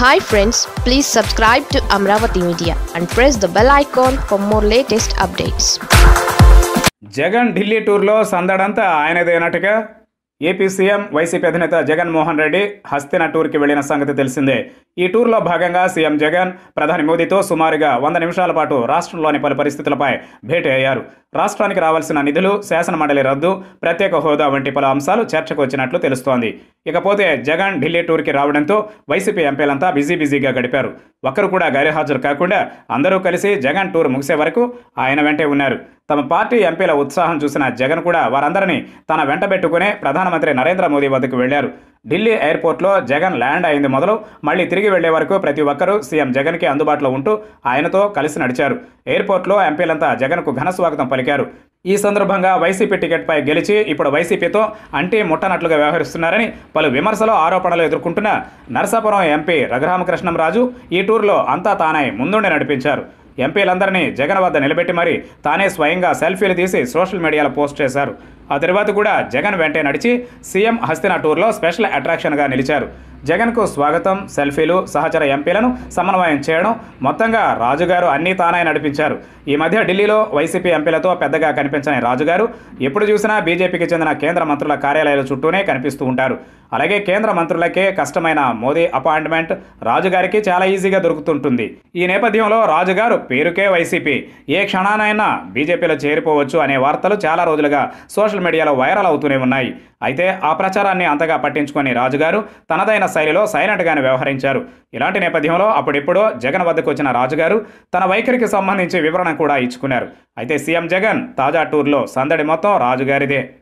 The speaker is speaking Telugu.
hi friends please subscribe to Amaravati media and press the bell icon for more latest updates Jagan Delhi టూర్లో సందడంతా ఆయనదేనట్టుగా ఏపీ సీఎం వైసీపీ అధినేత జగన్మోహన్ రెడ్డి హస్తిన టూర్కి వెళ్లిన సంగతి తెలిసిందే ఈ టూర్లో భాగంగా సీఎం జగన్ ప్రధాని మోదీతో సుమారుగా వంద నిమిషాల పాటు రాష్ట్రంలోని పలు పరిస్థితులపై భేటీ అయ్యారు రాష్ట్రానికి రావాల్సిన నిధులు శాసనమండలి రద్దు ప్రత్యేక హోదా వంటి పలు అంశాలు చర్చకు వచ్చినట్లు తెలుస్తోంది ఇకపోతే జగన్ ఢిల్లీ టూర్కి రావడంతో వైసీపీ ఎంపీలంతా బిజీ బిజీగా గడిపారు ఒక్కరు కూడా గైర్హాజరు కాకుండా అందరూ కలిసి జగన్ టూర్ ముగిసే వరకు ఆయన వెంటే ఉన్నారు తమ పార్టీ ఎంపీల ఉత్సాహం చూసిన జగన్ కూడా వారందరినీ తన వెంట పెట్టుకునే ప్రధానమంత్రి నరేంద్ర మోదీ వద్దకు వెళ్లారు ఢిల్లీ ఎయిర్పోర్ట్లో జగన్ ల్యాండ్ అయింది మొదలు మళ్ళీ తిరిగి వెళ్లే వరకు ప్రతి ఒక్కరూ సీఎం జగన్కి అందుబాటులో ఉంటూ ఆయనతో కలిసి నడిచారు ఎయిర్పోర్ట్లో ఎంపీలంతా జగన్కు ఘన స్వాగతం పలికారు ఈ సందర్భంగా వైసీపీ టికెట్పై గెలిచి ఇప్పుడు వైసీపీతో అంటీ ముట్టనట్లుగా వ్యవహరిస్తున్నారని పలు విమర్శలు ఆరోపణలు ఎదుర్కొంటున్న నరసాపురం ఎంపీ రఘురామకృష్ణంరాజు ఈ టూర్లో అంతా తానై ముందుండి నడిపించారు ఎంపీలందరినీ జగన్ వద్ద నిలబెట్టి మరీ తానే స్వయంగా సెల్ఫీలు తీసి సోషల్ మీడియాలో పోస్ట్ చేశారు ఆ తర్వాత కూడా జగన్ వెంటే నడిచి సీఎం హస్తిన టూర్లో స్పెషల్ అట్రాక్షన్గా నిలిచారు జగన్కు స్వాగతం సెల్ఫీలు సహచర ఎంపీలను సమన్వయం చేయడం మొత్తంగా రాజుగారు అన్నీ తానే నడిపించారు ఈ మధ్య ఢిల్లీలో వైసీపీ ఎంపీలతో పెద్దగా కనిపించని రాజుగారు ఎప్పుడు చూసినా బీజేపీకి చెందిన కేంద్ర మంత్రుల కార్యాలయాల చుట్టూనే కనిపిస్తూ ఉంటారు అలాగే కేంద్ర మంత్రులకే కష్టమైన మోదీ అపాయింట్మెంట్ రాజుగారికి చాలా ఈజీగా దొరుకుతుంటుంది ఈ నేపథ్యంలో రాజుగారు పేరుకే వైసీపీ ఏ క్షణానైనా బీజేపీలో చేరిపోవచ్చు అనే వార్తలు చాలా రోజులుగా సోషల్ మీడియాలో వైరల్ అవుతూనే ఉన్నాయి అయితే ఆ ప్రచారాన్ని అంతగా పట్టించుకొని రాజుగారు తనదైన శైలిలో సైలెంట్గానే వ్యవహరించారు ఇలాంటి నేపథ్యంలో అప్పుడెప్పుడో జగన్ వద్దకు వచ్చిన రాజుగారు తన వైఖరికి సంబంధించి వివరణ కూడా ఇచ్చుకున్నారు అయితే సీఎం జగన్ తాజా టూర్లో సందడి మొత్తం రాజుగారిదే